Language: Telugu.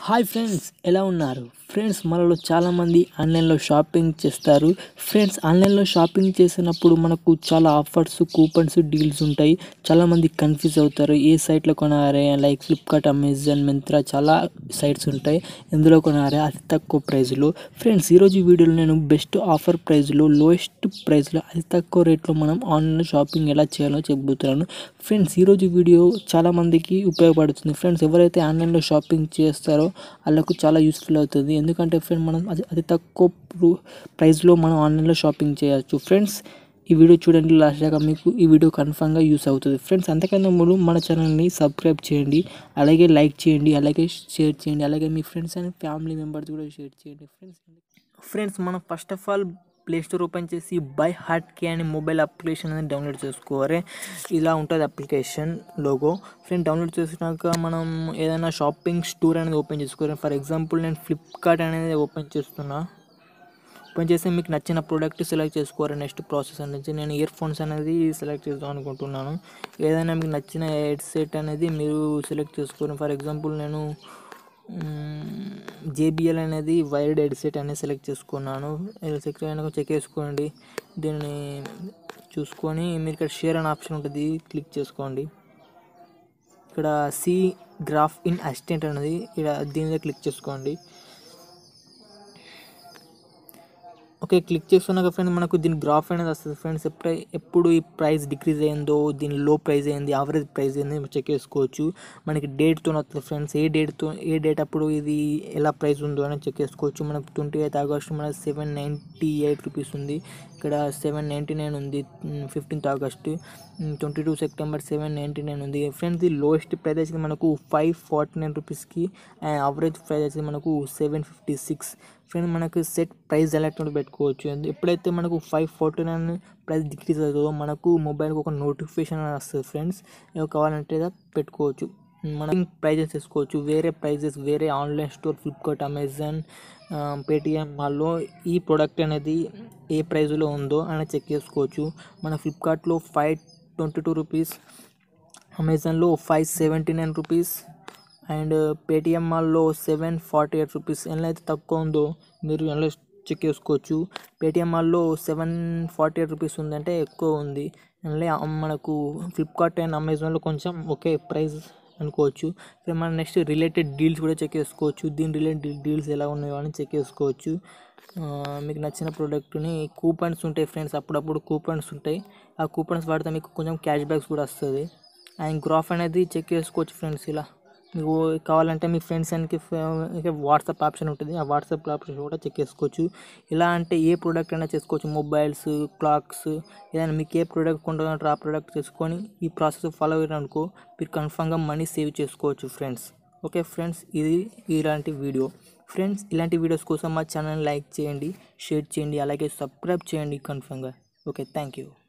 హాయ్ ఫ్రెండ్స్ ఎలా ఉన్నారు ఫ్రెండ్స్ మనలో చాలామంది ఆన్లైన్లో షాపింగ్ చేస్తారు ఫ్రెండ్స్ ఆన్లైన్లో షాపింగ్ చేసినప్పుడు మనకు చాలా ఆఫర్స్ కూపన్స్ డీల్స్ ఉంటాయి చాలామంది కన్ఫ్యూజ్ అవుతారు ఏ సైట్లో కొనారే లైక్ ఫ్లిప్కార్ట్ అమెజాన్ మింత్రా చాలా సైట్స్ ఉంటాయి ఎందులో కొనారే అతి తక్కువ ప్రైస్లో ఫ్రెండ్స్ ఈరోజు ఈ వీడియోలో నేను బెస్ట్ ఆఫర్ ప్రైస్లో లోయెస్ట్ ప్రైస్లో అతి తక్కువ రేట్లో మనం ఆన్లైన్ షాపింగ్ ఎలా చేయాలో చెబుతున్నాను ఫ్రెండ్స్ ఈరోజు వీడియో చాలా మందికి ఉపయోగపడుతుంది ఫ్రెండ్స్ ఎవరైతే ఆన్లైన్లో షాపింగ్ చేస్తారో వాళ్ళకు చాలా యూస్ఫుల్ అవుతుంది ఎందుకంటే ఫ్రెండ్ మనం అది అతి తక్కువ ప్రు- ప్రైస్లో మనం ఆన్లైన్లో షాపింగ్ చేయొచ్చు ఫ్రెండ్స్ ఈ వీడియో చూడండి లాస్ట్ దాకా మీకు ఈ వీడియో కన్ఫామ్గా యూస్ అవుతుంది ఫ్రెండ్స్ అంతకన్నా ముందు మన ఛానల్ని సబ్స్క్రైబ్ చేయండి అలాగే లైక్ చేయండి అలాగే షేర్ చేయండి అలాగే మీ ఫ్రెండ్స్ అండ్ ఫ్యామిలీ మెంబర్స్ కూడా షేర్ చేయండి ఫ్రెండ్స్ ఫ్రెండ్స్ మనం first of all play store open చేసి బై హార్ట్ కే అని మొబైల్ అప్లికేషన్ అనేది డౌన్లోడ్ చేసుకోవాలి ఇలా ఉంటుంది అప్లికేషన్ లోగో ఫ్రెండ్ డౌన్లోడ్ చేసినాక మనం ఏదైనా షాపింగ్ స్టోర్ అనేది ఓపెన్ చేసుకోవాలి ఫర్ ఎగ్జాంపుల్ నేను ఫ్లిప్కార్ట్ అనేది ఓపెన్ చేస్తున్నా ఓపెన్ చేసి మీకు నచ్చిన ప్రోడక్ట్ సెలెక్ట్ చేసుకోవాలి నెక్స్ట్ ప్రాసెస్ అనేది నేను ఇయర్ ఫోన్స్ అనేది సెలెక్ట్ చేద్దాం అనుకుంటున్నాను ఏదైనా మీకు నచ్చిన హెడ్ సెట్ అనేది మీరు సెలెక్ట్ చేసుకోవాలి ఫర్ ఎగ్జాంపుల్ నేను జేబిఎల్ అనేది వైర్డ్ హెడ్సెట్ అనేది సెలెక్ట్ చేసుకున్నాను సెలెక్ట్ అయినాక చెక్ చేసుకోండి దీన్ని చూసుకొని మీరు ఇక్కడ షేర్ అనే ఆప్షన్ ఉంటుంది క్లిక్ చేసుకోండి ఇక్కడ సి గ్రాఫ్ ఇన్ అసిస్టెంట్ అనేది ఇక్కడ దీని మీద క్లిక్ చేసుకోండి ఓకే క్లిక్ చేస్తున్నాక ఫ్రెండ్స్ మనకు దీని గ్రాఫ్ అనేది వస్తుంది ఫ్రెండ్స్ ఎప్పుడై ఎప్పుడు ఈ ప్రైస్ డిక్రీజ్ అయిందో దీని లో ప్రైస్ అయింది యావరేజ్ ప్రైస్ అయింది చెక్ చేసుకోవచ్చు మనకి డేట్తో వస్తుంది ఫ్రెండ్స్ ఏ డేట్తో ఏ డేట్ అప్పుడు ఇది ఎలా ప్రైస్ ఉందో అని చెక్ చేసుకోవచ్చు మనకు ట్వంటీ ఎయిత్ ఆగస్ట్ మన సెవెన్ నైంటీ ఎయిట్ రూపీస్ ఉంది ఇక్కడ సెవెన్ నైంటీ నైన్ ఉంది fifteenth August twenty two September seven ninety nine ఉంది ఫ్రెండ్స్ ది లోయెస్ట్ ప్రైస్ వచ్చి మనకు ఫైవ్ ఫార్టీ నైన్ రూపీస్కి అండ్ అవరేజ్ ప్రైస్ వచ్చి మనకు సెవెన్ ఫిఫ్టీ సిక్స్ ఫ్రెండ్ మనకు సెట్ ప్రైస్ ఎలక్ట్రాన్ పెట్టుకోవచ్చు ఎందు- ఎప్పుడైతే మనకు five forty nine price decrease అవుతుందో మనకు మొబైల్కి ఒక నోటిఫికేషన్ అనేది వస్తుంది ఫ్రెండ్స్ ఏదో కావాలంటే ఇలా పెట్టుకోవచ్చు మనం ప్రైజెస్ తీసుకోవచ్చు వేరే ప్రైజెస్ వేరే online store Flipkart Amazon Paytm మాల్లో ఈ ప్రోడక్ట్ అనేది ఏ ప్రైస్లో ఉందో అని చెక్ చేసుకోవచ్చు మన ఫ్లిప్కార్ట్లో ఫైవ్ ట్వంటీ టూ రూపీస్ అమెజాన్లో five seventy nine rupees and Paytm మాల్లో సెవెన్ ఫార్టీ ఎయిట్ రూపీస్ ఎలా అయితే తక్కువ ఉందో మీరు ఎలా చెక్ చేసుకోవచ్చు పేటిఎం మాల్లో సెవెన్ ఫార్టీ ఎయిట్ రూపీస్ ఉందంటే ఎక్కువ ఉంది అందులో మనకు ఫ్లిప్కార్ట్ అండ్ అమెజాన్లో కొంచెం ఒకే ప్రైస్ అనుకోవచ్చు ఇప్పుడు మనం నెక్స్ట్ రిలేటెడ్ డీల్స్ కూడా చెక్ చేసుకోవచ్చు దీని రిలేటెడ్ డీల్స్ ఎలా ఉన్నాయో అని చెక్ చేసుకోవచ్చు ఆ, మీకు నచ్చిన ప్రోడక్ట్ని కూపన్స్ ఉంటాయి ఫ్రెండ్స్ అప్పుడప్పుడు కూపన్స్ ఉంటాయి ఆ కూపన్స్ వాడితే మీకు కొంచెం క్యాష్ బ్యాక్స్ కూడా వస్తుంది అండ్ గ్రాఫ్ అనేది చెక్ చేసుకోవచ్చు ఫ్రెండ్స్ ఇలా మీకు కావాలంటే మీ ఫ్రెండ్స్ అండ్కి వాట్సాప్ ఆప్షన్ ఉంటుంది ఆ వాట్సాప్ ఆప్షన్ కూడా చెక్ చేసుకోవచ్చు ఇలా అంటే ఏ ప్రోడక్ట్ అయినా చేసుకోవచ్చు మొబైల్స్ క్లాక్స్ ఏదైనా మీకు ఏ ప్రోడక్ట్ కొంటారంటారో ఆ ప్రోడక్ట్ చేసుకొని ఈ ప్రాసెస్ ఫాలో అయ్యారనుకో మీరు కన్ఫామ్గా మనీ సేవ్ చేసుకోవచ్చు ఫ్రెండ్స్ ఓకే ఫ్రెండ్స్ ఇది ఇలాంటి వీడియో ఫ్రెండ్స్ ఇలాంటి వీడియోస్ కోసం మా ఛానల్ లైక్ చేయండి షేర్ చేయండి అలాగే సబ్స్క్రైబ్ చేయండి కన్ఫామ్గా ఓకే థ్యాంక్ యూ